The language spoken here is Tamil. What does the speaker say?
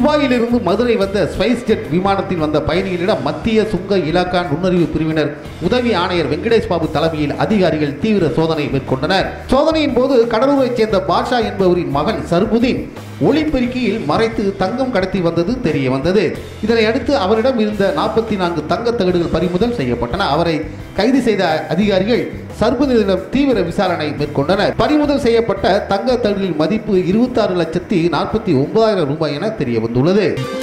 துபாயிலிருந்து மதுரை வந்த ஸ்பைஸ் ஜெட் விமானத்தில் வந்த பயணிகளிடம் மத்திய சுங்க இலாக்கா நுண்ணறிவு பிரிவினர் உதவி ஆணையர் வெங்கடேஷ் பாபு தலைமையில் அதிகாரிகள் தீவிர சோதனை மேற்கொண்டனர் சோதனையின் போது கடலூரைச் சேர்ந்த பாஷா என்பவரின் மகன் சர்புதீன் ஒளிப்பெருக்கியில் மறைத்து தங்கம் கடத்தி வந்தது தெரிய வந்தது இதனை அடுத்து அவரிடம் இருந்த நாற்பத்தி நான்கு தங்கத் தகடுகள் பறிமுதல் செய்யப்பட்டன அவரை கைது செய்த அதிகாரிகள் சர்புதீனிடம் தீவிர விசாரணை மேற்கொண்டனர் பறிமுதல் செய்யப்பட்ட தங்கத் தகடுகளின் மதிப்பு இருபத்தாறு லட்சத்தி நாற்பத்தி ஒன்பதாயிரம் ரூபாய் என தெரிய வந்துள்ளது